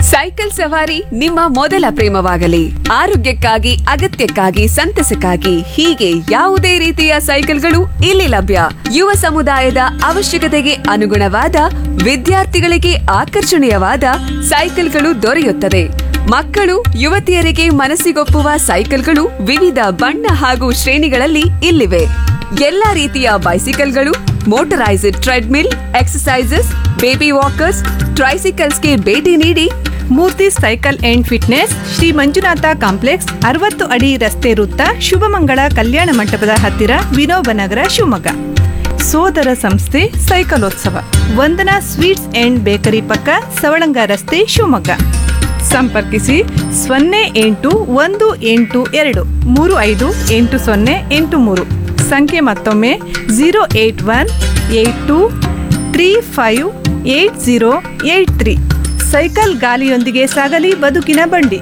Cycle ಸವಾರಿ ನಿಮ್ಮ ಮೊದಲ ಪ್ರೇಮವಾಗಲಿ ಆರೋಗ್ಯಕ್ಕಾಗಿ ಅಗತ್ಯಕ್ಕಾಗಿ ಸಂತಸಕ್ಕಾಗಿ ಹೀಗೆ ಯಾವುದೇ ರೀತಿಯ ಸೈಕಲ್ಗಳು ಇಲ್ಲಿ ಲಭ್ಯ ಯುವ ಸಮುದಾಯದ ಅವಶ್ಯಕತೆಗೆ ಅನುಗುಣವಾದ ವಿದ್ಯಾರ್ಥಿಗಳಿಗೆ ಆಕರ್ಷಣೀಯವಾದ ಸೈಕಲ್ಗಳು ದೊರೆಯುತ್ತದೆ ಮಕ್ಕಳು ಯುವತಿಯರಿಗೆ ಮನಸ್ಸಿಗೊಪ್ಪುವ ಸೈಕಲ್ಗಳು ವಿವಿಧ ಬಣ್ಣ ಹಾಗೂ ಶ್ರೇಣಿಗಳಲ್ಲಿ ಇಲ್ಲಿವೆ ಎಲ್ಲಾ ರೀತಿಯ ಬೈಸಿಕಲ್ಗಳು motorised treadmill exercises baby walkers ಟ್ರೈಸಿಕಲ್ಸ್ಗೆ ಭೇಟಿ ನೀಡಿ Murthy cycle and fitness Shri Manjunatha complex ಅರವತ್ತು ಅಡಿ ರಸ್ತೆ ವೃತ್ತ ಶುಭಮಂಗಳ ಕಲ್ಯಾಣ ಮಂಟಪದ ಹತ್ತಿರ ವಿನೋಬ ನಗರ ಶಿವಮೊಗ್ಗ ಸೋದರ ಸಂಸ್ಥೆ ಸೈಕಲೋತ್ಸವ ವಂದನಾ ಸ್ವೀಟ್ಸ್ ಅಂಡ್ ಬೇಕರಿ ಪಕ್ಕ ಸವಳಂಗ ರಸ್ತೆ ಶಿವಮೊಗ್ಗ ಸಂಪರ್ಕಿಸಿ ಸೊನ್ನೆ ಎಂಟು ಒಂದು ಎಂಟು ಎರಡು ಮೂರು ಐದು ಎಂಟು ಸೊನ್ನೆ ಎಂಟು ಮೂರು ಸಂಖ್ಯೆ ಮತ್ತೊಮ್ಮೆ zero eight one eight two three five eight zero eight three cycle ಗಾಲಿಯೊಂದಿಗೆ ಸಾಗಲಿ ಬದುಕಿನ ಬಂಡಿ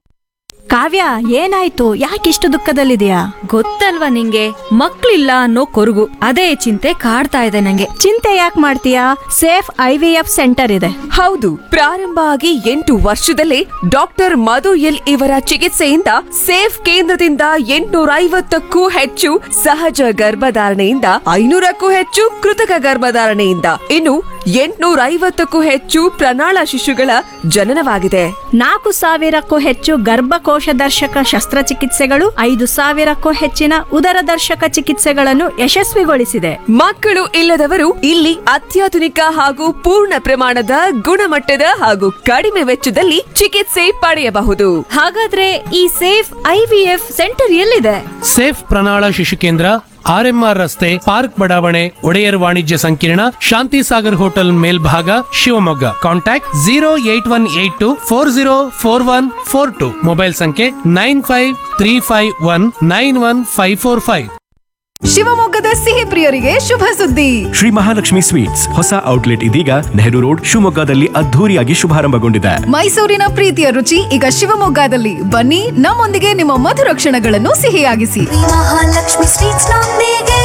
ಕಾವ್ಯ ಏನಾಯ್ತು ಯಾಕಿಷ್ಟು ದುಃಖದಲ್ಲಿದೆಯಾ ಗೊತ್ತಲ್ವಾ ನಿಂಗೆ ಮಕ್ಳಿಲ್ಲ ಅನ್ನೋ ಕೊರಗು ಅದೇ ಚಿಂತೆ ಕಾಡ್ತಾ ಇದೆ ನಂಗೆ ಚಿಂತೆ ಯಾಕೆ ಮಾಡ್ತೀಯಾ safe I V F centre ಇದೆ ಹೌದು ಪ್ರಾರಂಭ ಆಗಿ ಎಂಟು ವರ್ಷದಲ್ಲೇ ಡಾಕ್ಟರ್ ಮಧು ಎಲ್ ಇವರ ಚಿಕಿತ್ಸೆಯಿಂದ ಸೇಫ್ ಕೇಂದ್ರದಿಂದ ಎಂಟುನೂರ ಐವತ್ತಕ್ಕೂ ಹೆಚ್ಚು ಸಹಜ ಗರ್ಭಧಾರಣೆಯಿಂದ ಐನೂರಕ್ಕೂ ಹೆಚ್ಚು ಕೃತಕ ಗರ್ಭಧಾರಣೆಯಿಂದ ಇನ್ನು ಎಂಟುನೂರ ಐವತ್ತಕ್ಕೂ ಹೆಚ್ಚು ಪ್ರಣಾಳ ಶಿಶುಗಳ ಜನನವಾಗಿದೆ ನಾಲ್ಕು ಸಾವಿರಕ್ಕೂ ಹೆಚ್ಚು ಗರ್ಭಕೋಶ ದರ್ಶಕ ಶಸ್ತ್ರಚಿಕಿತ್ಸೆಗಳು ಐದು ಸಾವಿರಕ್ಕೂ ಹೆಚ್ಚಿನ ಉದರ ದರ್ಶಕ ಚಿಕಿತ್ಸೆಗಳನ್ನು ಯಶಸ್ವಿಗೊಳಿಸಿದೆ ಮಕ್ಕಳು ಇಲ್ಲದವರು ಇಲ್ಲಿ ಅತ್ಯಾಧುನಿಕ ಹಾಗೂ ಪೂರ್ಣ ಪ್ರಮಾಣದ ಗುಣಮಟ್ಟದ ಹಾಗೂ ಕಡಿಮೆ ವೆಚ್ಚದಲ್ಲಿ ಚಿಕಿತ್ಸೆ ಪಡೆಯಬಹುದು ಹಾಗಾದ್ರೆ ಈ safe I V F centre ಎಲ್ಲಿದೆ ಸೇಫ್ ಪ್ರಣಾಳ ಶಿಶು ಕೇಂದ್ರ ಆರ್ಎಂಆರ್ ರಸ್ತೆ ಪಾರ್ಕ್ ಬಡಾವಣೆ ಒಡೆಯರ್ ವಾಣಿಜ್ಯ ಸಂಕೀರ್ಣ ಶಾಂತಿ ಸಾಗರ್ ಹೋಟೆಲ್ ಮೇಲ್ಭಾಗ Shivamogga contact zero eight one eight two four zero four one four two mobile ಸಂಖ್ಯೆ nine five three five one nine one five four five ಶಿವಮೊಗ್ಗದ ಸಿಹಿ ಪ್ರಿಯರಿಗೆ ಶುಭ ಸುದ್ದಿ ಶ್ರೀ ಮಹಾಲಕ್ಷ್ಮಿ ಸ್ವೀಟ್ಸ್ ಹೊಸ ಔಟ್ಲೆಟ್ ಇದೀಗ ನೆಹರು ರೋಡ್ ಶಿವಮೊಗ್ಗದಲ್ಲಿ ಅದ್ಧೂರಿಯಾಗಿ ಶುಭಾರಂಭಗೊಂಡಿದೆ ಮೈಸೂರಿನ ಪ್ರೀತಿಯ ರುಚಿ ಈಗ ಶಿವಮೊಗ್ಗದಲ್ಲಿ ಬನ್ನಿ ನಮ್ಮೊಂದಿಗೆ ನಿಮ್ಮ ಮಧುರ ಕ್ಷಣಗಳನ್ನು ಸಿಹಿಯಾಗಿಸಿ ಮಹಾಲಕ್ಷ್ಮಿ ಸ್ವೀಟ್ಸ್ ನೊಂದಿಗೆ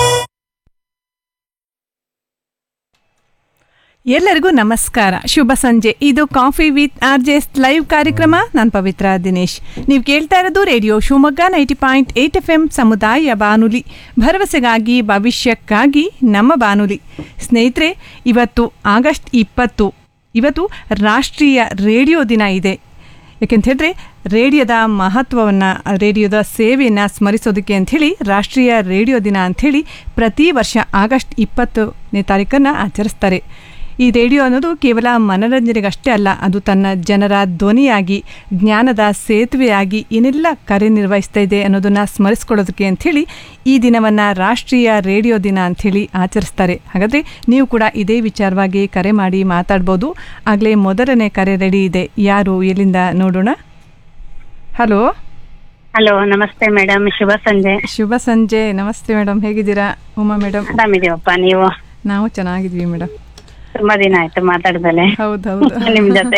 ಎಲ್ಲರಿಗೂ ನಮಸ್ಕಾರ ಶುಭ ಸಂಜೆ ಇದು coffee with R J S live ಕಾರ್ಯಕ್ರಮ ನಾನು ಪವಿತ್ರ ದಿನೇಶ್ ನೀವು ಕೇಳ್ತಾ ಇರೋದು radio Shivamogga ninety point eight F M ಸಮುದಾಯ ಬಾನುಲಿ ಭರವಸೆಗಾಗಿ ಭವಿಷ್ಯಕ್ಕಾಗಿ ನಮ್ಮ ಬಾನುಲಿ ಸ್ನೇಹಿತರೆ ಇವತ್ತು ಆಗಸ್ಟ್ ಇಪ್ಪತ್ತು ಇವತ್ತು ರಾಷ್ಟ್ರೀಯ ರೇಡಿಯೋ ದಿನ ಇದೆ ಯಾಕೆಂತ ಹೇಳಿದ್ರೆ ರೇಡಿಯೋದ ಮಹತ್ವವನ್ನು ರೇಡಿಯೋದ ಸೇವೆಯನ್ನು ಸ್ಮರಿಸೋದಕ್ಕೆ ಅಂಥೇಳಿ ರಾಷ್ಟ್ರೀಯ ರೇಡಿಯೋ ದಿನ ಅಂಥೇಳಿ ಪ್ರತಿ ವರ್ಷ ಆಗಸ್ಟ್ ಇಪ್ಪತ್ತನೇ ತಾರೀಕನ್ನು ಆಚರಿಸ್ತಾರೆ ಈ ರೇಡಿಯೋ ಅನ್ನೋದು ಕೇವಲ ಮನರಂಜನೆಗಷ್ಟೇ ಅಲ್ಲ ಅದು ತನ್ನ ಜನರ ಧ್ವನಿಯಾಗಿ ಜ್ಞಾನದ ಸೇತುವೆಯಾಗಿ ಏನೆಲ್ಲ ಕಾರ್ಯನಿರ್ವಹಿಸ್ತಾ ಇದೆ ಅನ್ನೋದನ್ನು ಸ್ಮರಿಸ್ಕೊಳ್ಳೋದಕ್ಕೆ ಅಂಥೇಳಿ ಈ ದಿನವನ್ನು ರಾಷ್ಟ್ರೀಯ ರೇಡಿಯೋ ದಿನ ಅಂಥೇಳಿ ಆಚರಿಸ್ತಾರೆ ಹಾಗಾದರೆ ನೀವು ಕೂಡ ಇದೇ ವಿಚಾರವಾಗಿ ಕರೆ ಮಾಡಿ ಮಾತಾಡ್ಬೋದು ಆಗಲೇ ಮೊದಲನೇ ಕರೆ ರೆಡಿ ಇದೆ ಯಾರು ಎಲ್ಲಿಂದ ನೋಡೋಣ ಹಲೋ ಹಲೋ ನಮಸ್ತೆ ಮೇಡಮ್ ಶುಭ ಸಂಜೆ ಶುಭ ಸಂಜೆ ನಮಸ್ತೆ ಮೇಡಮ್ ಹೇಗಿದ್ದೀರಾ ಉಮಾ ಮೇಡಮ್ ಆರಾಮಿದೀವಪ್ಪ ನೀವು ನಾವು ಚೆನ್ನಾಗಿದ್ವಿ ಮೇಡಮ್ ತುಂಬಾ ದಿನ ಆಯ್ತು ಮಾತಾಡ್ದಲೆ ಹೌದು ಹೌದು ನಿಮ್ ಜೊತೆ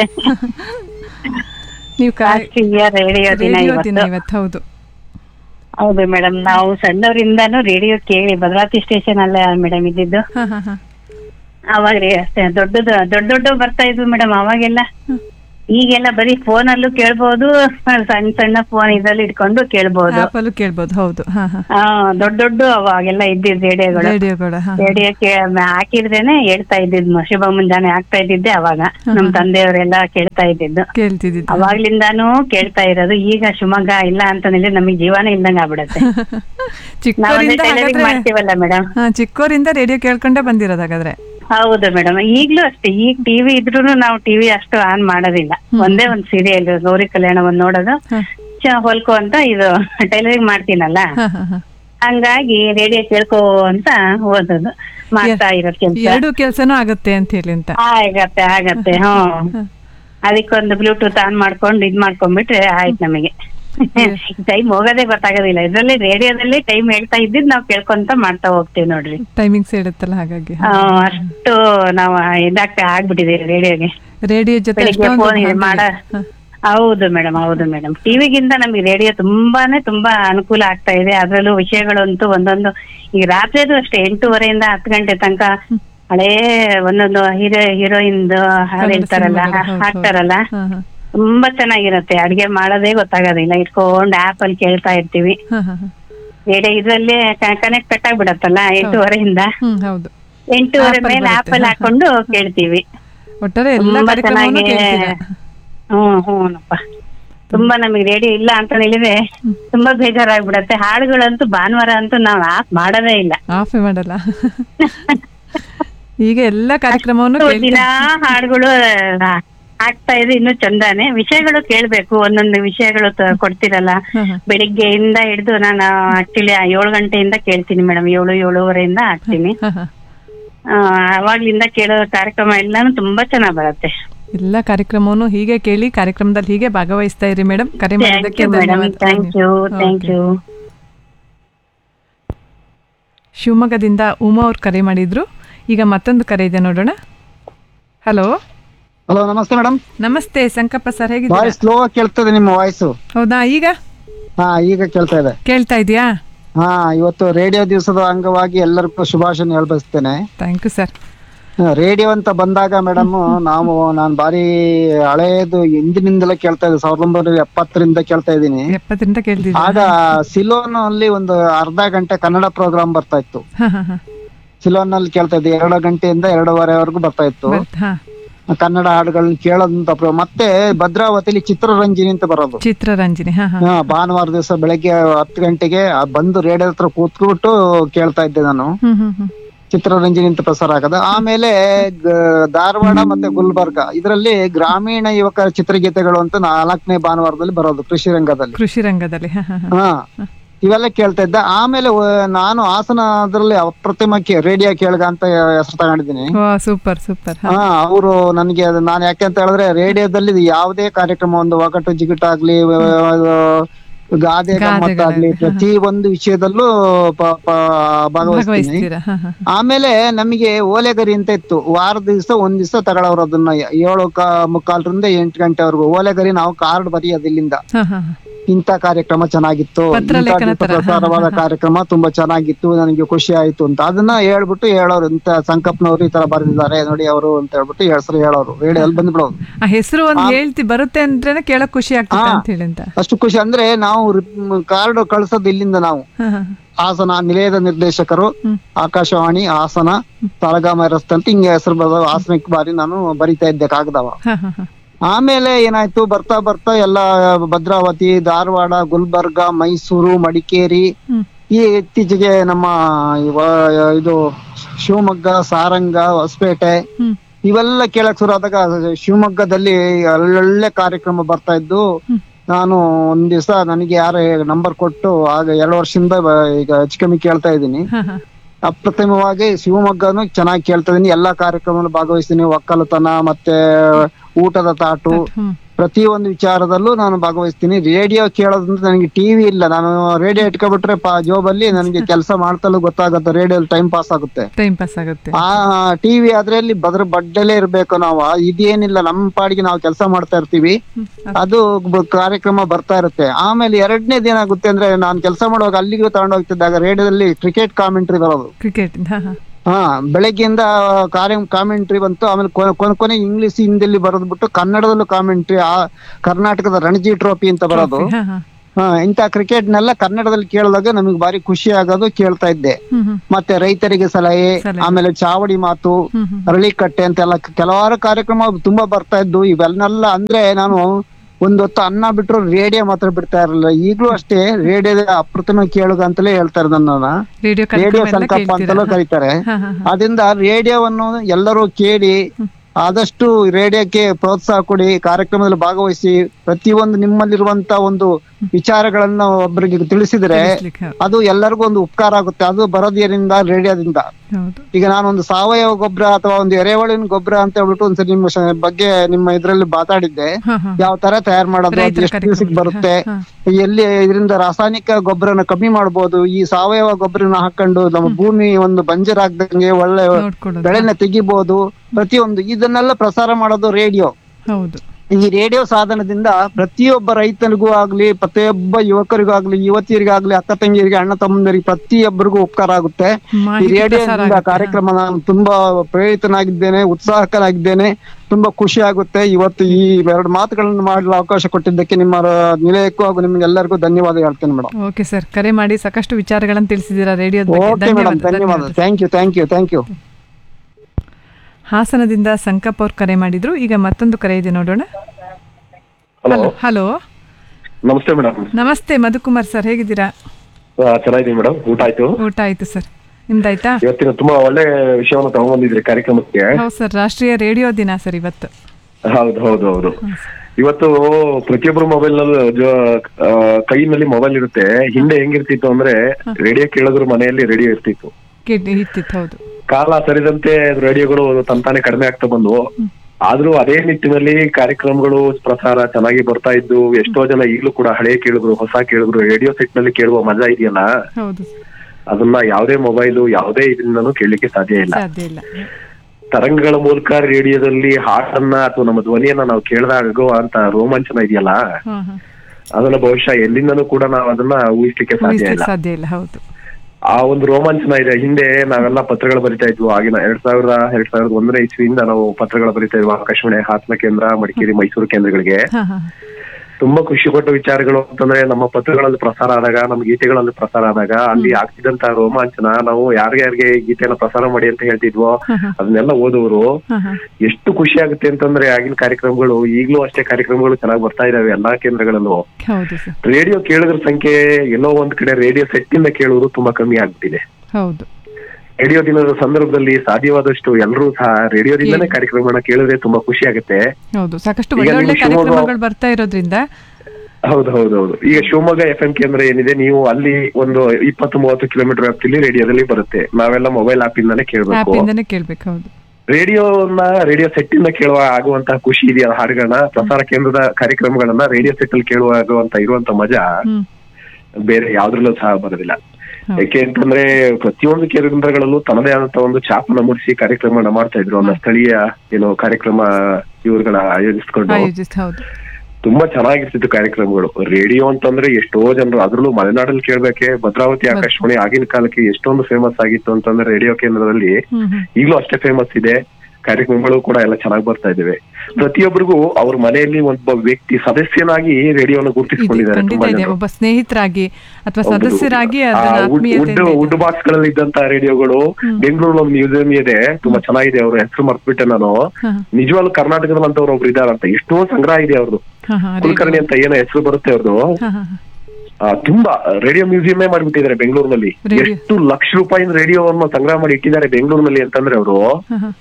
ನೀವು ಕಾ- ರಾಷ್ಟ್ರೀಯ ರೇಡಿಯೋ ದಿನ ರೇಡಿಯೋ ದಿನ ಇವತ್ತು ಇವತ್ತು ಹೌದು ಹೌದು ಮೇಡಮ್ ನಾವು ಸಣ್ಣವರಿಂದಾನು ರೇಡಿಯೋ ಕೇಳಿ ಭದ್ರಾವತಿ ಸ್ಟೇಷನ್ ಅಲ್ಲೇ ಮೇಡಮ್ ಇದ್ದಿದ್ದು ಹಾ ಹಾ ಹಾ ಅವಾಗ ರೀ ಅಷ್ಟೇ ದೊಡ್ಡದು ದೊಡ್ಡ ದೊಡ್ಡ ಬರ್ತಾ ಇದ್ವು ಮೇಡಮ್ ಅವಾಗೆಲ್ಲ ಈಗೆಲ್ಲ ಬರೀ ಫೋನ್ ಅಲ್ಲೂ ಕೇಳ್ಬೋದು ಸಣ್ಣ ಸಣ್ಣ ಫೋನ್ ಇದ್ರಲ್ಲಿ ಇಟ್ಕೊಂಡು ಕೇಳ್ಬೋದು ಆಪಲ್ಲೂ ಕೇಳ್ಬೋದು ಹೌದು ಹಾ ಹಾ ಆ ದೊಡ್ಡ ದೊಡ್ಡ ಅವಾಗೆಲ್ಲ ಇದ್ದಿದ್ ರೇಡಿಯೋಗಳು ರೇಡಿಯೋಗಳು ಹಾ ರೇಡಿಯೋ ಹಾಕಿದ್ರೇನೆ ಹೇಳ್ತಾ ಇದ್ದಿದ್ ಶುಭ ಮುಂಜಾನೆ ಆಗ್ತಾ ಇದ್ದಿದ್ದೆ ಅವಾಗ ನಮ್ ತಂದೆಯವರೆಲ್ಲ ಕೇಳ್ತಾ ಇದ್ದಿದ್ದು ಕೇಳ್ತಿದ್ದಿದ್ದು ಅವಾಗ್ಲಿಂದಾನು ಕೇಳ್ತಾ ಇರೋದು ಈಗ ಶಿವಮೊಗ್ಗ ಇಲ್ಲ ಅಂತಂದ್ರೆ ನಮಗೆ ಜೀವನ ಇಲ್ದಂಗ ಆಗ್ಬಿಡತ್ತೆ ನಾವೊಂದೇ ಚಿಕ್ಕವರಿಂದ ಟೈಲರಿಂಗ್ ಹಾಗಾದ್ರೆ ಮಾಡ್ತೀವಲ್ಲ ಮೇಡಮ್ ಹಾ ಚಿಕ್ಕವರಿಂದ ರೇಡಿಯೋ ಕೇಳ್ಕೊಂಡೇ ಬಂದಿರೋದು ಹಾಗಾದ್ರೆ ಹೌದು ಮೇಡಮ್ ಈಗ್ಲೂ ಅಷ್ಟೇ ಈಗ ಟಿವಿ ಇದ್ರೂನು ನಾವು ಟಿವಿ ಅಷ್ಟು ಆನ್ ಮಾಡೋದಿಲ್ಲ ಒಂದೇ ಒಂದ್ ಸೀರಿಯಲ್ ಗೌರಿ ಕಲ್ಯಾಣ ಒಂದ್ ನೋಡೋದು ಚ- ಹೊಲ್ಕೋ ಅಂತ ಇದು ಟೈಲರಿಂಗ್ ಮಾಡ್ತೀನಲ್ಲ ಹಾ ಹಾ ಹಾ ಹಂಗಾಗಿ ರೇಡಿಯೋ ಕೇಳ್ಕೋ ಅಂತ ಓದೋದು ಮಾಡ್ತಾ ಇರೋದ್ ಕೆಲ್ಸ ಎರಡು ಕೆಲಸನೂ ಆಗುತ್ತೆ ಅಂತ ಹೇಳಿ ಅಂತ ಆಗತ್ತೆ ಆಗತ್ತೆ ಹ್ಮ್ ಅದಕ್ಕೊಂದು ಬ್ಲೂಟೂತ್ ಆನ್ ಮಾಡ್ಕೊಂಡು ಇದ್ ಮಾಡ್ಕೊಂಡ್ಬಿಟ್ರೆ ಆಯ್ತು ನಮಗೆ ಟೈಮ್ ಹೋಗೋದೇ ಗೊತ್ತಾಗೋದಿಲ್ಲ ಇದ್ರಲ್ಲಿ ರೇಡಿಯೋದಲ್ಲಿ ಟೈಮ್ ಹೇಳ್ತಾ ಇದ್ದಿದ್ ನಾವ್ ಕೇಳ್ಕೊಂತ ಮಾಡ್ತಾ ಹೋಗ್ತೀವಿ ನೋಡ್ರಿ ಟೈಮಿಂಗ್ಸ್ ಇಡುತ್ತಲ್ಲ ಹಾಗಾಗಿ ಆ, ಅಷ್ಟು ನಾವು ಇದಾಗ್ತಾ ಆಗ್ಬಿಟ್ಟಿದೀವಿ ರೇಡಿಯೋಗೆ ರೇಡಿಯೋ ಜೊತೆ ಬೆಳಿಗ್ಗೆ ಅಷ್ಟೊಂದು ಫೋನ್ ಬಾಂಧವ್ಯ. ಮಾಡ ಹಾ. ಹೌದು ಮೇಡಮ್ ಹೌದು ಮೇಡಮ್ ಟಿವಿಗಿಂತ ನಮಗೆ ರೇಡಿಯೋ ತುಂಬಾನೇ ತುಂಬಾ ಅನುಕೂಲ ಆಗ್ತಾ ಇದೆ ಅದ್ರಲ್ಲೂ ವಿಷಯಗಳಂತೂ ಒಂದೊಂದು ಈಗ ರಾತ್ರಿದು ಅಷ್ಟೇ ಎಂಟೂವರೆಯಿಂದ ಹತ್ತು ಗಂಟೆ ತನಕ ಹಳೇ ಒಂದೊಂದು ಹೀರೋ ಹೀರೋಯಿನ್ ಹಾಡು ಕನ್ನಡ ಹೇಳ್ತಾರಲ್ಲ ಸಿನಿಮಾಗಳು, ಹೌದು, ಹಾಕ್ತಾರಲ್ಲ ಹೌದು. ಹಾ, ಹಾ. ತುಂಬಾ ಚೆನ್ನಾಗಿರತ್ತೆ ಅಡ್ಗೆ ಮಾಡೋದೇ ಗೊತ್ತಾಗೋದಿಲ್ಲ ಇಟ್ಕೊಂಡ್ ಆಪ್ ಅಲ್ಲಿ ಕೇಳ್ತಾ ಇರ್ತೀವಿ ಹಾ ಹಾ ಹಾ. ರೇಡಿಯೋ ಇದ್ರಲ್ಲೇ ಕನೆಕ್ಟ್ ಕಟ್ ಆಗ್ಬಿಡತ್ತಲ್ಲ ಎಂಟೂವರೆಯಿಂದ ಹ್ಮ್ ಹೌದು ಎಂಟೂವರೆ App ಅಲ್ಲಿ ಮೇಲೆ ಆಪ್ ಬರುತ್ತೆ. ಅಲ್ಲಿ ಹಾಕೊಂಡು ಕೇಳ್ತೀವಿ ಒಟ್ಟಾರೆ ಎಲ್ಲ ತುಂಬಾ ಕಾರ್ಯಕ್ರಮವನ್ನು ಚೆನ್ನಾಗಿ ಕೇಳ್ತೀರಾ ಹ್ಮ್ ಹ್ಞೂನಪ್ಪ ತುಂಬಾ ನಮಗೆ ರೇಡಿಯೋ ಇಲ್ಲ ಅಂತ ಹೇಳಿದ್ರೆ ತುಂಬಾ ಬೇಜಾರಾಗ್ಬಿಡತ್ತೆ ಹಾಡುಗಳಂತೂ ಭಾನುವಾರ ಅಂತೂ ನಾವ್ ಆಫ್ ಮಾಡೋದೇ ಇಲ್ಲ ಆಫೇ ಮಾಡಲ್ಲ ಈಗ ಎಲ್ಲ ಕಾರ್ಯಕ್ರಮವನ್ನು ದಿನ ಕೇಳ್ತೀರಾ ಹಾಡುಗಳು ಆ, ಆಗ್ತಾ ಇದೆ ಇನ್ನು ಚಂದಾನೆ ವಿಷಯಗಳು ಕೇಳ್ಬೇಕು ಒಂದೊಂದು ವಿಷಯಗಳು ತ- ಕೊಡ್ತಿರಲ್ಲ ಹಾ, ಹಾ. ಬೆಳಿಗ್ಗೆಯಿಂದ ಹಿಡಿದು ನಾನು ಆಕ್ಚುಲಿ ಏಳು ಗಂಟೆಯಿಂದ ಕೇಳ್ತೀನಿ ಮೇಡಮ್ ಏಳು ಏಳುವರೆಯಿಂದ ಹಾಕ್ತೀನಿ ಹಾ, ಹಾ. ಆ, ಅವಾಗ್ಲಿಂದ ಕೇಳೋ ಕಾರ್ಯಕ್ರಮ ಎಲ್ಲಾನು ತುಂಬಾ ಚೆನ್ನಾಗ್ ಬರುತ್ತೆ ಎಲ್ಲ ಕಾರ್ಯಕ್ರಮವನ್ನು ಹೀಗೆ ಕೇಳಿ ಕಾರ್ಯಕ್ರಮದಲ್ಲಿ ಹೀಗೆ ಭಾಗವಹಿಸ್ತಾ ಇರಿ ಮೇಡಮ್ ಕರೆ ಥ್ಯಾಂಕ್ ಮಾಡಿದ್ದಕ್ಕೆ ಯು ಮೇಡಮ್ ಧನ್ಯವಾದ thank you thank Okay. You ಶಿವಮೊಗ್ಗದಿಂದ ಉಮಾ ಅವ್ರು ಕರೆ ಮಾಡಿದ್ರು ಈಗ ಮತ್ತೊಂದು ಕರೆ ಇದೆ ನೋಡೋಣ ಹಲೋ ಹಲೋ ನಮಸ್ತೆ ಮೇಡಮ್ ನಮಸ್ತೆ ಸಂಕಪ್ಪ ಸರ್ ಬಾರಿ ಹೇಗಿದ್ದೀರಾ ಸ್ಲೋ ಆಗಿ ಕೇಳ್ತದೆ ನಿಮ್ಮ ವಾಯ್ಸು ಹೌದಾ ಈಗ ಹಾ ಈಗ ಕೇಳ್ತಾ ಇದೆ ಕೇಳ್ತಾ ಇದೆಯಾ ಹಾ ಇವತ್ತು ರೇಡಿಯೋ ದಿವಸದ ಅಂಗವಾಗಿ ಎಲ್ಲರಿಗೂ ಶುಭಾಶಯ ಹೇಳ್ಬಯಸ್ತೇನೆ ಥ್ಯಾಂಕ್ ಯು ಸರ್ ರೇಡಿಯೋ ಅಂತ ಬಂದಾಗ ಮೇಡಮ್ ನಾವು ನಾನು ಬಾರಿ ಹಳೇದು ಹಿಂದಿನಿಂದಲೇ ಕೇಳ್ತಾ ಇದ್ದೆ ಸಾವಿರದ ಒಂಬೈನೂರ ಎಪ್ಪತ್ತರಿಂದ ಕೇಳ್ತಾ ಇದ್ದೀನಿ ಎಪ್ಪತ್ತರಿಂದ ಕೇಳ್ತಿದ್ದೀರಾ ಆಗ ಸಿಲೋನ್ ಅಲ್ಲಿ ಒಂದು ಅರ್ಧ ಗಂಟೆ ಕನ್ನಡ ಪ್ರೋಗ್ರಾಮ್ ಬರ್ತಾ ಇತ್ತು ಹಾ ಹಾ ಹಾ ಸಿಲೋನ್ ನಲ್ಲಿ ಕೇಳ್ತಾ ಇದ್ದೆ ಎರಡು ಗಂಟೆಯಿಂದ ಎರಡೂವರೆವರೆಗೂ ಬರ್ತಾ ಇತ್ತು ಬರ್ತ್- ಹಾ ಕನ್ನಡ ಹಾಡುಗಳನ್ನ ಕೇಳೋದಂತ ಪ್ರೋ- ಮತ್ತೆ ಭದ್ರಾವತಿಲಿ ಚಿತ್ರರಂಜನಿ ಅಂತ ಬರೋದು ಚಿತ್ರರಂಜನಿ ಹಾ ಹಾ ಹಾ ಭಾನುವಾರ ದಿವಸ ಬೆಳಗ್ಗೆ ಹತ್ತು ಗಂಟೆಗೆ ಆ ಬಂದು ರೇಡಿಯೋ ಹತ್ರ ಕೂತ್ಬಿಟ್ಟು ಕೇಳ್ತಾ ಇದ್ದೆ ನಾನು ಹ್ಮ್ ಹ್ಮ್ ಹ್ಮ್ ಚಿತ್ರರಂಜನಿ ಅಂತ ಪ್ರಸಾರ ಆಗದ ಆಮೇಲೆ ಗ- ಧಾರವಾಡ ಮತ್ತೆ ಗುಲ್ಬರ್ಗ ಇದರಲ್ಲಿ ಗ್ರಾಮೀಣ ಯುವಕರ ಚಿತ್ರಗೀತೆಗಳು ಅಂತ ನಾಲ್ಕನೇ ಭಾನುವಾರದಲ್ಲಿ ಬರೋದು ಕೃಷಿ ರಂಗದಲ್ಲಿ ಕೃಷಿ ರಂಗದಲ್ಲಿ ಹಾ ಹಾ ಹಾ ಹಾ ಇವೆಲ್ಲ ಕೇಳ್ತಾ ಇದ್ದ ಆಮೇಲೆ ವ- ನಾನು ಹಾಸನದಲ್ಲಿ ಅಪ್ರತಿಮ ರೇಡಿಯೋ ಕೇಳ್ಗ ಅಂತ ಹೆಸರು ತಗೊಂಡಿದ್ದೀನಿ ವಾ ಸೂಪರ್ ಸೂಪರ್ ಹಾ ಹಾ ಅವರು ನನಗೆ ಅದು ನಾನು ಯಾಕೆ ಅಂತ ಹೇಳಿದ್ರೆ ರೇಡಿಯೋದಲ್ಲಿ ಯಾವುದೇ ಕಾರ್ಯಕ್ರಮ ಒಂದು ಒಗಟು ಜಿಗಿಟಾಗ್ಲಿ ವ- ವ- ಗಾದೆ ಗಮ್ಮತ್ತಾಗ್ಲಿ ಪ್ರತಿ ಒಂದು ವಿಷಯದಲ್ಲೂ ಪ- ಪ- ಭಾಗವಹಿಸ್ತೀನಿ ಭಾಗವಹಿಸ್ತೀರಾ ಹಾ ಹಾ ಆಮೇಲೆ ನಮಗೆ ಓಲೆಗರಿ ಅಂತ ಇತ್ತು ವಾರದ ದಿವಸ ಒಂದ್ ದಿವಸ ತಗೊಳವ್ರು ಅದನ್ನ ಏಳು ಕಾ ಮುಕ್ಕಾಲ್ರಿಂದ ಎಂಟು ಗಂಟೆವರೆಗೂ ಓಲೆಗರಿ ನಾವು ಕಾರ್ಡ್ ಬರೆಯೋದು ಇಲ್ಲಿಂದ ಹಾ ಹಾ ಹಾ ಇಂಥ ಕಾರ್ಯಕ್ರಮ ಚೆನ್ನಾಗಿತ್ತು ಪತ್ರ ಇಂಥ ಲೇಖನ ತರ, ಹಾ, ಪ್ರಸಾರವಾದ ಹಾ, ಹಾ. ಕಾರ್ಯಕ್ರಮ ತುಂಬಾ ಚೆನ್ನಾಗಿತ್ತು ನನಗೆ ಖುಷಿ ಆಯ್ತು ಅಂತ ಅದನ್ನ ಹೇಳ್ಬಿಟ್ಟು ಹೇಳೋರು ಇಂತ ಸಂಕಪ್ನವ್ರು ಈ ತರ ಬರೆದಿದ್ದಾರೆ ನೋಡಿ ಅವರು ಅಂತ ಹೇಳ್ಬಿಟ್ಟು ಹೆಸರು ಹೇಳೋರು ರೇಡಿಯೋದಲ್ಲಿ ಬಂದ್ಬಿಡೋರು ಆ ಹೆಸರು ಒಂದ್ ಹೇಳ್ತಿ ಬರುತ್ತೆ ಅಂದ್ರೇನೆ ಕೇಳಕ್ ಖುಷಿ ಆಗ್ತದೆ ಹಾ. ಅಂತ ಹೇಳಿ ಅಂತ ಅಷ್ಟು ಖುಷಿ ಅಂದ್ರೆ ನಾವು ಕಾರ್ಡ್ ಕಳ್ಸೋದು ಇಲ್ಲಿಂದ ನಾವು ಹಾ ಹಾ ಹಾಸನ ನಿಲಯದ ನಿರ್ದೇಶಕರು ಆಕಾಶವಾಣಿ ಹಾಸನ ತಲಗಾಮ ರಸ್ತೆ ಅಂತ ಹಿಂಗೆ ಹೆಸರು ಬರೋದು ಹಾಸನಕ್ಕೆ ಬಾರಿ ನಾನು ಬರಿತಾ ಇದ್ದೆ ಕಾಗದವ ಹಾ ಹಾ ಹಾ ಆಮೇಲೆ ಏನಾಯ್ತು ಬರ್ತಾ ಬರ್ತಾ ಎಲ್ಲ ಭದ್ರಾವತಿ ಧಾರವಾಡ ಗುಲ್ಬರ್ಗ ಮೈಸೂರು ಮಡಿಕೇರಿ ಹ್ಮ್. ಈ ಇತ್ತೀಚೆಗೆ ನಮ್ಮ ಇವ- ಇದು ಶಿವಮೊಗ್ಗ ಸಾರಂಗ ಹೊಸಪೇಟೆ ಹ್ಮ್. ಇವೆಲ್ಲ ಕೇಳಕ್ ಶುರು ಆದಾಗ ಶಿವಮೊಗ್ಗದಲ್ಲಿ ಒಳ್ಳೊಳ್ಳೆ ಕಾರ್ಯಕ್ರಮ ಬರ್ತಾ ಇದ್ದು ನಾನು ಒಂದ್ ದಿವಸ ನನಗೆ ಯಾರ ನಂಬರ್ ಕೊಟ್ಟು ಆಗ ಎರಡು ವರ್ಷದಿಂದ ಬ- ಈಗ ಹೆಚ್ಚು ಕಮ್ಮಿ ಕೇಳ್ತಾ ಇದ್ದೀನಿ ಹಾ ಹಾ ಅಪ್ರತಿಮವಾಗಿ ಶಿವಮೊಗ್ಗನು ಚೆನ್ನಾಗಿ ಕೇಳ್ತಾ ಇದೀನಿ ಎಲ್ಲಾ ಕಾರ್ಯಕ್ರಮದಲ್ಲಿ ಭಾಗವಹಿಸ್ತೀನಿ ಒಕ್ಕಲತನ ಮತ್ತೆ ಊಟದ ತಾಟು ಹ್ಮ್ ಪ್ರತಿಯೊಂದು ವಿಚಾರದಲ್ಲೂ ನಾನು ಭಾಗವಹಿಸ್ತೀನಿ ರೇಡಿಯೋ ಕೇಳೋದ್ರಿಂದ ನನಗೆ ಟಿವಿ ಇಲ್ಲ ನಾನು ರೇಡಿಯೋ ಇಟ್ಕೊಬಿಟ್ರೆ ಪಾ ಜೋಬಲ್ಲಿ ನನಗೆ ಕೆಲಸ ಮಾಡ್ತಲೂ ಗೊತ್ತಾಗುತ್ತೆ ರೇಡಿಯೋ ಟೈಮ್ ಪಾಸ್ ಆಗುತ್ತೆ ಟೈಮ್ ಪಾಸ್ ಆಗುತ್ತೆ ಆ ಟಿವಿ ಅದ್ರಲ್ಲಿ ಬದ್ರ ಬಡ್ಡಲೇ ಇರ್ಬೇಕು ನಾವು ಆ, ಇದೇನಿಲ್ಲ ನಮ್ಮ ಪಾಡಿಗೆ ನಾವು ಕೆಲಸ ಮಾಡ್ತಾ ಇರ್ತೀವಿ ಅದು ಬ- ಕಾರ್ಯಕ್ರಮ ಬರ್ತಾ ಇರುತ್ತೆ ಆಮೇಲೆ ಎರಡನೇದು ಏನಾಗುತ್ತೆ ಅಂದ್ರೆ ನಾನು ಕೆಲಸ ಮಾಡುವಾಗ ಅಲ್ಲಿಗೂ ತಗೊಂಡೋಗ್ತಿದ್ದಾಗ ರೇಡಿಯೋದಲ್ಲಿ ಕ್ರಿಕೆಟ್ ಕಾಮೆಂಟ್ರಿ ಬರೋದು ಕ್ರಿಕೆಟ್ ಹಾ ಹಾ ಹಾ ಬೆಳಗ್ಗೆಯಿಂದ ಕಾರ್ಯ ಕಾಮೆಂಟ್ರಿ ಬಂತು ಆಮೇಲೆ ಕೊನೆ- ಕೊನೆ ಕೊನೆ ಇಂಗ್ಲಿಷ್ ಹಿಂದಿಯಲ್ಲಿ ಬರೋದು ಬಿಟ್ಟು ಕನ್ನಡದಲ್ಲೂ ಕಾಮೆಂಟ್ರಿ ಆ ಕರ್ನಾಟಕದ ರಣಜಿ ಟ್ರೋಫಿ ಅಂತ ಬರೋದು ಹಾ ಹಾ ಹಾ ಇಂಥ ಕ್ರಿಕೆಟ್ನೆಲ್ಲ ಕನ್ನಡದಲ್ಲಿ ಕೇಳಿದಾಗ ನಮಗೆ ಬಾರಿ ಖುಷಿ ಆಗೋದು ಕೇಳ್ತಾ ಇದ್ದೆ ಹ್ಮ್ ಹ್ಮ್ ಮತ್ತೆ ರೈತರಿಗೆ ಸಲಹೆ ಸಲಹೆ. ಆಮೇಲೆ ಚಾವಡಿ ಮಾತು ಹ್ಮ್ ಹ್ಮ್ ಅರಳಿಕಟ್ಟೆ ಅಂತೆಲ್ಲ ಕೆಲವಾರು ಕಾರ್ಯಕ್ರಮ ತುಂಬಾ ಬರ್ತಾ ಇದ್ದು ಇವೆಲ್ಲನೆಲ್ಲ ಅಂದ್ರೆ ನಾನು ಒಂದ್ ಹೊತ್ತು ಅನ್ನ ಬಿಟ್ರು ರೇಡಿಯೋ ಮಾತ್ರ ಬಿಡ್ತಾ ಇರಲಿಲ್ಲ ಈಗಲೂ ಅಷ್ಟೇ ರೇಡಿಯೋದ ಅಪ್ರತಿಮ ಕೇಳುಗ ಅಂತಲೇ ಹೇಳ್ತಾರೆ ನನ್ನನ್ನ ರೇಡಿಯೋ ರೇಡಿಯೋ ಕಾರ್ಯಕ್ರಮ ಎಲ್ಲ ಸಂಕಲ್ಪ ಕೇಳ್ತೀರಾ ಅಂತಲೂ ಕರೀತಾರೆ ಹಾ ಹಾ ಹಾ ಅದರಿಂದ ರೇಡಿಯೋವನ್ನು ಎಲ್ಲರೂ ಕೇಳಿ ಆದಷ್ಟು ರೇಡಿಯೋಕ್ಕೆ ಪ್ರೋತ್ಸಾಹ ಕೊಡಿ ಕಾರ್ಯಕ್ರಮದಲ್ಲಿ ಭಾಗವಹಿಸಿ ಪ್ರತಿಯೊಂದು ನಿಮ್ಮಲ್ಲಿರುವಂತ ಒಂದು ವಿಚಾರಗಳನ್ನ ಒಬ್ಬರಿಗೆ ತಿಳಿಸಿದ್ರೆ ತಿಳಿಸ್ಲಿಕ್ಕೆ, ಹೌದು. ಅದು ಎಲ್ಲರಿಗೂ ಒಂದು ಉಪಕಾರ ಆಗುತ್ತೆ ಅದು ಬರೋದೇನಿಂದ ರೇಡಿಯೋದಿಂದ ಹೌದು ಈಗ ನಾನು ಒಂದು ಸಾವಯವ ಗೊಬ್ಬರ ಅಥವಾ ಒಂದು ಎರೆಹುಳಿನ ಗೊಬ್ಬರ ಅಂತ ಹೇಳ್ಬಿಟ್ಟು ಒಂದ್ಸರಿ ನಿಮ್ಮ ಶ- ಬಗ್ಗೆ ನಿಮ್ಮ ಇದ್ರಲ್ಲಿ ಮಾತಾಡಿದ್ದೆ ಹಾ ಹಾ ಯಾವ ತರ ತಯಾರು ಮಾಡೋದು ರೈತರ ಅದು ಎಷ್ಟು ದಿವಸಕ್ಕೆ ಬರುತ್ತೆ ಕಾರ್ಯಕ್ರಮ. ಎಲ್ಲಿ ಇದರಿಂದ ರಾಸಾಯನಿಕ ಗೊಬ್ಬರನ ಕಮ್ಮಿ ಮಾಡ್ಬೋದು ಈ ಸಾವಯವ ಗೊಬ್ಬರನ ಹಾಕೊಂಡು ನಮ್ಮ ಭೂಮಿ ಒಂದು ಬಂಜರಾಗ್ದಂಗೆ ಒಳ್ಳೆ ನೋಡ್ಕೊಳ್ಳೋದು ಬೆಳೆನ ತೆಗಿಬಹುದು ಪ್ರತಿಯೊಂದು ಇದನ್ನೆಲ್ಲ ಪ್ರಸಾರ ಮಾಡೋದು ರೇಡಿಯೋ ಹೌದು ಈ ರೇಡಿಯೋ ಸಾಧನದಿಂದ ಪ್ರತಿಯೊಬ್ಬ ರೈತನಿಗೂ ಆಗ್ಲಿ ಪ್ರತಿಯೊಬ್ಬ ಯುವಕರಿಗೂ ಆಗ್ಲಿ ಯುವತಿಯರಿಗಾಗ್ಲಿ ಅಕ್ಕ ತಂಗಿಯರಿಗೆ ಅಣ್ಣ ತಮ್ಮಂದಿರಿಗೆ ಪ್ರತಿಯೊಬ್ಬರಿಗೂ ಉಪಕಾರ ಆಗುತ್ತೆ ಈ ಮಾಹಿತಿ ಪ್ರಸಾರ ರೇಡಿಯೋದಿಂದ ಆಗುತ್ತೆ. ಕಾರ್ಯಕ್ರಮ ನಾನು ತುಂಬಾ ಪ್ರೇರಿತನಾಗಿದ್ದೇನೆ ಉತ್ಸಾಹಕನಾಗಿದ್ದೇನೆ ತುಂಬಾ ಖುಷಿ ಆಗುತ್ತೆ ಇವತ್ತು ಈ ಎರಡು ಮಾತುಗಳನ್ನು ಮಾಡಲು ಅವಕಾಶ ಕೊಟ್ಟಿದ್ದಕ್ಕೆ ನಿಮ್ಮ ರ- ನಿಲಯಕ್ಕೂ ಹಾಗೂ ನಿಮ್ಗೆಲ್ಲರಿಗೂ ಧನ್ಯವಾದ ಹೇಳ್ತೇನೆ ಮೇಡಮ್ ಓಕೆ ಸರ್ ಕರೆ ಮಾಡಿ ಸಾಕಷ್ಟು ವಿಚಾರಗಳನ್ನು ತಿಳಿಸಿದ್ದೀರಾ ರೇಡಿಯೋದ ಬಗ್ಗೆ ಓಕೆ ಮೇಡಮ್ ಧನ್ಯವಾದ ಧನ್ಯವಾದ ಧನ್ಯವಾದ thank you thank you thank you ಹಾಸನದಿಂದ ಸಂಕಪ್ಪ ಅವ್ರು ಕರೆ ಮಾಡಿದ್ರು ಈಗ ಮತ್ತೊಂದು ಕರೆ ಇದೆ ನೋಡೋಣ ಹಲೋ ಹಲೋ ಹಲೋ ನಮಸ್ತೆ ಮೇಡಮ್ ನಮಸ್ತೆ ಮಧುಕುಮಾರ್ ಸರ್ ಹೇಗಿದ್ದೀರಾ ಚೆನ್ನಾಗಿದ್ದೀನಿ ಮೇಡಮ್ ಊಟ ಆಯ್ತು ಊಟ ಆಯ್ತು ಸರ್ ನಿಮ್ದಾಯ್ತಾ ಇವತ್ತಿನ ತುಂಬಾ ಒಳ್ಳೆ ವಿಷಯವನ್ನು ತಗೊಂಡ್ಬಂದಿದ್ರಿ ಕಾರ್ಯಕ್ರಮಕ್ಕೆ ಹೌದು ಸರ್ ರಾಷ್ಟ್ರೀಯ ರೇಡಿಯೋ ದಿನ ಸರ್ ಇವತ್ತು ಹೌದು ಹೌದು ಹೌದು ಇವತ್ತು ಪ್ರತಿಯೊಬ್ಬರು ಮೊಬೈಲ್ ನಲ್ಲಿ ಜೊ- ಆ, ಕೈನಲ್ಲಿ ಮೊಬೈಲ್ ಇರುತ್ತೆ ಹಿಂದೆ ಹೆಂಗಿರ್ತಿತ್ತು ಅಂದ್ರೆ ರೇಡಿಯೋ ಕೇಳಿದ್ರು ಮನೆಯಲ್ಲಿ ರೇಡಿಯೋ ಇರ್ತಿತ್ತು ಕಿಡ್ ಇತ್ತಿತ್ತು ಹೌದು ಕಾಲ ಸರಿದಂತೆ ರೇಡಿಯೋಗಳು ತಂತಾನೆ ಕಡಿಮೆ ಆಗ್ತಾ ಬಂದ್ವು ಆದ್ರೂ ಅದೇ ನಿಟ್ಟಿನಲ್ಲಿ ಕಾರ್ಯಕ್ರಮಗಳು ಪ್ರಸಾರ ಚೆನ್ನಾಗಿ ಬರ್ತಾ ಇದ್ದು ಎಷ್ಟೋ ಜನ ಈಗಲೂ ಕೂಡ ಹಳೆ ಕೇಳಿದ್ರು ಹೊಸ ಕೇಳಿದ್ರು ರೇಡಿಯೋ ಸೆಟ್ ನಲ್ಲಿ ಕೇಳುವ ಮಜಾ ಇದೆಯಲ್ಲ ಹೌದು ಅದನ್ನ ಯಾವುದೇ ಮೊಬೈಲು ಯಾವುದೇ ಇದರಿಂದನೂ ಕೇಳಲಿಕ್ಕೆ ಸಾಧ್ಯ ಇಲ್ಲ ಸಾಧ್ಯ ಇಲ್ಲ ತರಂಗಗಳ ಮೂಲಕ ರೇಡಿಯೋದಲ್ಲಿ ಹಾಡನ್ನ ಅಥವಾ ನಮ್ಮ ಧ್ವನಿಯನ್ನ ನಾವು ಕೇಳಿದಾಗ ಅಂತ ರೋಮಾಂಚನ ಇದೆಯಲ್ಲ ಹಾ ಹಾ ಅದನ್ನ ಬಹುಶಃ ಎಲ್ಲಿಂದನೂ ಕೂಡ ನಾವು ಅದನ್ನ ಊಹಿಸ್ಲಿಕ್ಕೆ ಸಾಧ್ಯ ಊಹಿಸ್ಲಿಕ್ಕೆ ಇಲ್ಲ ಸಾಧ್ಯ ಇಲ್ಲ ಹೌದು ಆ ಒಂದು ರೋಮಾಂಚನ ಇದೆ ಹಿಂದೆ ನಾವೆಲ್ಲ ಪತ್ರಗಳು ಬರಿತಾ ಇದ್ವು ಆಗಿನ ಎರಡ್ ಸಾವಿರದ ಎರಡ್ ಸಾವಿರದ ಒಂದನೇ ಇಸ್ವಿಯಿಂದ ನಾವು ಪತ್ರಗಳು ಬರಿತಾ ಇದ್ವು ಆಕಾಶವಾಣಿ ಹಾಸನ ಕೇಂದ್ರ ಮಡಿಕೇರಿ ಮೈಸೂರು ಕೇಂದ್ರಗಳಿಗೆ ಹಾ ಹಾ ತುಂಬಾ ಖುಷಿ ಕೊಟ್ಟ ವಿಚಾರಗಳು ಅಂತಂದ್ರೆ ನಮ್ಮ ಪತ್ರಗಳಲ್ಲಿ ಪ್ರಸಾರ ಆದಾಗ ನಮ್ಮ ಗೀತೆಗಳಲ್ಲಿ ಪ್ರಸಾರ ಆದಾಗ ಅಲ್ಲಿ ಆಗ್ತಿದ್ದಂತ ರೋಮಾಂಚನ ನಾವು ಯಾರ್ಯಾರಿಗೆ ಗೀತೆನ ಪ್ರಸಾರ ಮಾಡಿ ಅಂತ ಹೇಳ್ತಿದ್ವೋ ಅದನ್ನೆಲ್ಲ ಓದುವರು ಹಾ ಹಾ ಎಷ್ಟು ಖುಷಿ ಆಗುತ್ತೆ ಅಂತಂದ್ರೆ ಆಗಿನ ಕಾರ್ಯಕ್ರಮಗಳು ಈಗಲೂ ಅಷ್ಟೇ ಕಾರ್ಯಕ್ರಮಗಳು ಚೆನ್ನಾಗಿ ಬರ್ತಾ ಇದಾವೆ ಎಲ್ಲಾ ಕೇಂದ್ರಗಳಲ್ಲೂ ಹೌದು ಸರ್ ರೇಡಿಯೋ ಕೇಳಿದ್ರ ಸಂಖ್ಯೆ ಎಲ್ಲೋ ಒಂದ್ ಕಡೆ ರೇಡಿಯೋ ಸೆಟ್ ಇಂದ ಕೇಳುವುದು ತುಂಬಾ ಕಮ್ಮಿ ಆಗ್ಬಿಟ್ಟಿದೆ ಹೌದು ರೇಡಿಯೋ ದಿನದ ಸಂದರ್ಭದಲ್ಲಿ ಸಾಧ್ಯವಾದಷ್ಟು ಎಲ್ಲರೂ ಸಹ ರೇಡಿಯೋದಿಂದನೇ ಕಾರ್ಯಕ್ರಮಗಳನ್ನ ಕೇಳಿದ್ರೆ ತುಂಬಾ ಖುಷಿ ಆಗುತ್ತೆ ಹೌದು ಸಾಕಷ್ಟು ಈಗ ಒಳ್ಳೆ ಒಳ್ಳೆ ನಿಮ್ಮ ಶಿವಮೊಗ್ಗ- ಕಾರ್ಯಕ್ರಮಗಳು ಬರ್ತಾ ಇರೋದ್ರಿಂದ ಹೌದು ಹೌದು ಹೌದು ಈಗ ಶಿವಮೊಗ್ಗ ಎಫ್ ಎಂ ಕೇಂದ್ರ ಏನಿದೆ ನೀವು ಅಲ್ಲಿ ಒಂದು ಇಪ್ಪತ್ತು ಮೂವತ್ತು ಕಿಲೋಮೀಟರ್ ವ್ಯಾಪ್ತಿಲಿ ರೇಡಿಯೋದಲ್ಲಿ ಬರುತ್ತೆ ನಾವೆಲ್ಲ ಮೊಬೈಲ್ ಆಪ್ ಇಂದಾನೆ ಆಪ್ ಕೇಳಬೇಕು ಇಂದನೇ ಕೇಳ್ಬೇಕು ಹೌದು ರೇಡಿಯೋನ ರೇಡಿಯೋ ಸೆಟ್ ಇಂದ ಕೇಳುವ ಆಗುವಂತಹ ಖುಷಿ ಇದೆಯಲ್ಲ ಹಾಡುಗಳನ್ನ ಪ್ರಸಾರ ಕೇಂದ್ರದ ಕಾರ್ಯಕ್ರಮಗಳನ್ನ ರೇಡಿಯೋ ಸೆಟ್ ಅಲ್ಲಿ ಕೇಳುವ ಆಗುವಂತ ಇರುವಂತ ಮಜಾ ಹ್ಮ್ ಬೇರೆ ಯಾವ್ದ್ರಲ್ಲೂ ಸಹ ಬರೋದಿಲ್ಲ ಯಾಕೆ ಅಂತಂದ್ರೆ ಪ್ರತಿಯೊಂದು ಕೇಂದ್ರಗಳಲ್ಲೂ ತನ್ನದೇ ಆದಂತ ಒಂದು ಛಾಪನ ಮೂಡಿಸಿ ಕಾರ್ಯಕ್ರಮನ ಮಾಡ್ತಾ ಇದ್ರು ಒಂದು ಸ್ಥಳೀಯ ಏನು ಕಾರ್ಯಕ್ರಮ ಇವ್ರುಗಳ ಆಯೋಜಿಸ್ಕೊಂಡು ಆಯೋಜಿಸ್ ಹೌದು ತುಂಬಾ ಚೆನ್ನಾಗಿರ್ತಿತ್ತು ಕಾರ್ಯಕ್ರಮಗಳು ರೇಡಿಯೋ ಅಂತಂದ್ರೆ ಎಷ್ಟೋ ಜನರು ಅದ್ರಲ್ಲೂ ಮಲೆನಾಡಲ್ಲಿ ಕೇಳ್ಬೇಕೆ ಭದ್ರಾವತಿ ಆಕಾಶವಾಣಿ ಆಗಿನ ಕಾಲಕ್ಕೆ ಎಷ್ಟೊಂದು ಫೇಮಸ್ ಆಗಿತ್ತು ಅಂತಂದ್ರೆ ರೇಡಿಯೋ ಕೇಂದ್ರದಲ್ಲಿ ಹ್ಮ್ ಹ್ಮ್ ಈಗಲೂ ಅಷ್ಟೇ ಫೇಮಸ್ ಇದೆ ಕಾರ್ಯಕ್ರಮಗಳು ಕೂಡ ಎಲ್ಲ ಚೆನ್ನಾಗಿ ಬರ್ತಾ ಇದಾವೆ ಪ್ರತಿಯೊಬ್ಬರಿಗೂ ಅವ್ರ ಮನೆಯಲ್ಲಿ ಒಬ್ಬ ವ್ಯಕ್ತಿ ಸದಸ್ಯನಾಗಿ ರೇಡಿಯೋನ ಗುರುತಿಸಿಕೊಂಡಿದ್ದಾರೆ ಖಂಡಿತ ತುಂಬಾ ಇದೆ ಜನರು ಒಬ್ಬ ಸ್ನೇಹಿತರಾಗಿ ಅಥವಾ ಹೌದು. ಸದಸ್ಯರಾಗಿ ಆ, ಅದನ್ನ ವುಡ್ ವುಡ್ ಆತ್ಮೀಯತೆಯಿಂದ ವುಡ್ ಬಾಕ್ಸ್ ಗಳಲ್ಲಿ ಇದ್ದಂತ ರೇಡಿಯೋಗಳು ಬೆಂಗಳೂರಲ್ಲಿ ಒಂದು ಮ್ಯೂಸಿಯಂ ಇದೆ ತುಂಬಾ ಚೆನ್ನಾಗಿದೆ ಅವ್ರ ಹೆಸರು ಮರ್ತ್ಬಿಟ್ಟೆ ನಾನು ಹಾ, ನಿಜವಾಗ್ಲೂ ಕರ್ನಾಟಕದಲ್ಲಿ ಅಂತವ್ರು ಒಬ್ರು ಇದಾರಂತ ಎಷ್ಟೋ ಸಂಗ್ರಹ ಇದೆ ಅವ್ರದ್ದು ಹಾ, ಹಾ, ಕುಲಕರ್ಣಿ ಅಂತ ಏನೋ ಹೆಸರು ಬರುತ್ತೆ ಅವ್ರದ್ದು ಹಾ, ಹಾ, ಹಾ. ಆ, ತುಂಬಾ ರೇಡಿಯೋ ಮ್ಯೂಸಿಯಮೇ ಮಾಡ್ಬಿಟ್ಟಿದ್ದಾರೆ ಬೆಂಗಳೂರಿನಲ್ಲಿ Radio. ಎಷ್ಟು ಲಕ್ಷ ರೂಪಾಯಿ ರೇಡಿಯೋವನ್ನು ಸಂಗ್ರಹ ಮಾಡಿ ಇಟ್ಟಿದ್ದಾರೆ ಬೆಂಗಳೂರಿನಲ್ಲಿ ಅಂತಂದ್ರೆ ಅವರು ಹಾ, ಹಾ.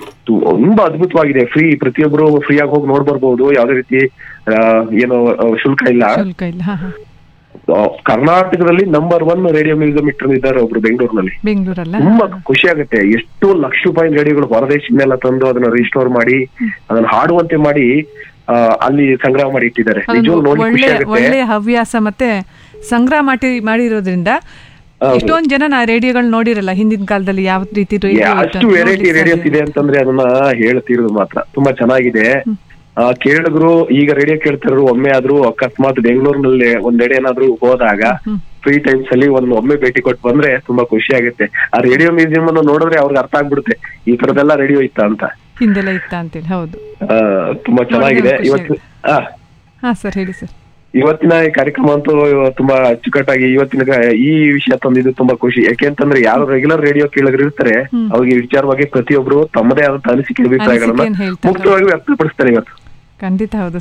ತುಂಬಾ ಅದ್ಭುತವಾಗಿದೆ ಫ್ರೀ ಪ್ರತಿಯೊಬ್ಬರು ಫ್ರೀ ಆಗಿ ಹೋಗಿ ನೋಡ್ ಬರ್ಬೋದು ಯಾವ್ದೇ ರೀತಿ ಆ, ಏನು ಆ, ಶುಲ್ಕ ಇಲ್ಲ ಶುಲ್ಕ ಇಲ್ಲ ಹಾ, ಹಾ. ಆ, ಕರ್ನಾಟಕದಲ್ಲಿ ನಂಬರ್ ಒನ್ ರೇಡಿಯೋ ಮ್ಯೂಸಿಯಂ ಇಟ್ಟಿದ್ದಾರೆ ಒಬ್ರು ಬೆಂಗಳೂರಿನಲ್ಲಿ ಬೆಂಗಳೂರಲ್ಲ ತುಂಬಾ ಖುಷಿ ಆಗುತ್ತೆ ಎಷ್ಟು ಲಕ್ಷ ರೂಪಾಯಿ ರೇಡಿಯೋಗಳು ಹೊರದೇಶದಿಂದೆಲ್ಲ ತಂದು ಅದನ್ನ ರಿಸ್ಟೋರ್ ಮಾಡಿ ಅದನ್ನ ಹಾಡುವಂತೆ ಮಾಡಿ ಆ, ಅಲ್ಲಿ ಸಂಗ್ರಹ ಮಾಡಿ ಇಟ್ಟಿದ್ದಾರೆ ಅದೊಂದು ನಿಜವಾಗ್ಲೂ ನೋಡಿ ಖುಷಿ ಒಳ್ಳೆ ಆಗುತ್ತೆ ಒಳ್ಳೆ ಹವ್ಯಾಸ ಮತ್ತೆ ಸಂಗ್ರಹ ಮಾಡಿ ಮಾಡಿರೋದ್ರಿಂದ ಹೌದು. ಎಷ್ಟೊಂದ್ ಜನ ನಾ ರೇಡಿಯೋಗಳು ನೋಡಿರಲ್ಲ ಹಿಂದಿನ ಕಾಲದಲ್ಲಿ ಯಾವ ರೀತಿ radio ಯಾ, ಇತ್ತು ಅಷ್ಟು ಅಂತ ವೆರೈಟಿ ನೋಡ್ಲಿಕ್ಕೆ ರೇಡಿಯೋಸ್ ಸಾಧ್ಯ ಇದೆ ಅಂತಂದ್ರೆ ಅದನ್ನ ಹೇಳ್ತಿರೋದು ಮಾತ್ರ ತುಂಬಾ ಚೆನ್ನಾಗಿದೆ ಆ, ಕೇಳಿದ್ರು ಈಗ ರೇಡಿಯೋ ಕೇಳ್ತಿರೋರು ಒಮ್ಮೆ ಆದ್ರೂ ಅಕಸ್ಮಾತ್ ಬೆಂಗಳೂರಿನಲ್ಲಿ ಒಂದೆಡೆ ಏನಾದ್ರೂ ಹೋದಾಗ ಫ್ರೀ ಟೈಮ್ಸ್ ಅಲ್ಲಿ ಒಂದು ಒಮ್ಮೆ ಭೇಟಿ ಕೊಟ್ಟು ಬಂದ್ರೆ ತುಂಬಾ ಖುಷಿ ಆಗುತ್ತೆ ಆ ರೇಡಿಯೋ ಮ್ಯೂಸಿಯಂ ಅನ್ನು ನೋಡಿದ್ರೆ ಅವ್ರಿಗೆ ಅರ್ಥ ಆಗ್ಬಿಡುತ್ತೆ ಈ ತರದೆಲ್ಲ ರೇಡಿಯೋ ಇತ್ತ ಅಂತ ಹಿಂದೆಲ್ಲ ಇತ್ತ ಅಂತೇಳಿ ಹೌದು ಆ, ತುಂಬಾ ಚೆನ್ನಾಗಿದೆ ಖುಷಿ ಇವತ್ತು ಆ ಹಾ ಸರ್ ಹೇಳಿ ಸರ್ ಇವತ್ತಿನ ಈ ಕಾರ್ಯಕ್ರಮ ಅಂತೂ ತುಂಬಾ ಅಚ್ಚುಕಟ್ಟಾಗಿ ಇವತ್ತಿನ ಕ- ಈ ವಿಷಯ ತಂದಿದ್ದು ತುಂಬಾ ಖುಷಿ ಯಾಕೆ ಅಂತಂದ್ರೆ ಯಾರು ರೆಗ್ಯುಲರ್ ರೇಡಿಯೋ ಕೇಳಿದ್ರು ಇರ್ತಾರೆ ಅವ್ರಿಗೆ ಈ ವಿಚಾರವಾಗಿ ಪ್ರತಿಯೊಬ್ರು ತಮ್ಮದೇ ಆದಂತ ಅನಿಸಿಕೆ ಅಭಿಪ್ರಾಯಗಳನ್ನ ಅನಿಸಿಕೆಯನ್ನ ಹೇಳ್ತಾರೆ. ಮುಕ್ತವಾಗಿ ವ್ಯಕ್ತಪಡಿಸ್ತಾರೆ ಇವತ್ತು ಖಂಡಿತ ಹೌದು